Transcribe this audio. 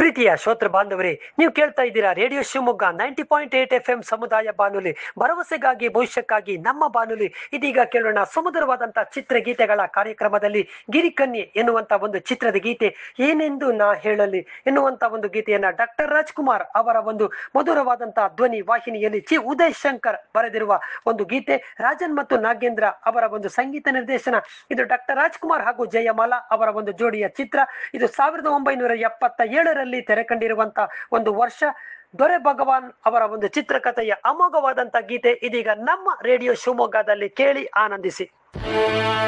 ಪ್ರೀತಿಯ ಶ್ರೋತೃ ಬಾಂಧವರೇ ನೀವು ಕೇಳ್ತಾ ಇದ್ದೀರಾ radio Shivamogga ninety point eight F M ಸಮುದಾಯ ಬಾನುಲಿ ಭರವಸೆಗಾಗಿ ಭವಿಷ್ಯಕ್ಕಾಗಿ ನಮ್ಮ ಬಾನುಲಿ ಇದೀಗ ಕೇಳೋಣ ಸುಮಧುರವಾದಂತಹ ಚಿತ್ರಗೀತೆಗಳ ಕಾರ್ಯಕ್ರಮದಲ್ಲಿ ಗಿರಿಕನ್ಯೆ ಎನ್ನುವಂತ ಒಂದು ಚಿತ್ರದ ಗೀತೆ ಏನೆಂದು ನಾ ಹೇಳಲಿ ಎನ್ನುವಂತ ಒಂದು ಗೀತೆಯನ್ನ ಡಾಕ್ಟರ್ ರಾಜ್ಕುಮಾರ್ ಅವರ ಒಂದು ಮಧುರವಾದಂತಹ ಧ್ವನಿ ವಾಹಿನಿಯಲ್ಲಿ ಚಿ ಉದಯ್ ಶಂಕರ್ ಬರೆದಿರುವ ಒಂದು ಗೀತೆ ರಾಜನ್ ಮತ್ತು ನಾಗೇಂದ್ರ ಅವರ ಒಂದು ಸಂಗೀತ ನಿರ್ದೇಶನ ಇದು ಡಾಕ್ಟರ್ ರಾಜ್ಕುಮಾರ್ ಹಾಗೂ ಜಯಮಾಲಾ ಅವರ ಒಂದು ಜೋಡಿಯ ಚಿತ್ರ ಇದು ಸಾವಿರದ ಒಂಬೈನೂರ ಎಪ್ಪತ್ತ ಏಳರಲ್ಲಿ ತೆರೆ ಕಂಡಿರುವಂತಹ ಒಂದು ವರ್ಷ ದೊರೆ ಭಗವಾನ್ ಅವರ ಒಂದು ಚಿತ್ರಕಥೆಯ ಅಮೋಘವಾದಂತ ಗೀತೆ ಇದೀಗ ನಮ್ಮ ರೇಡಿಯೋ ಶಿವಮೊಗ್ಗದಲ್ಲಿ ಕೇಳಿ ಆನಂದಿಸಿ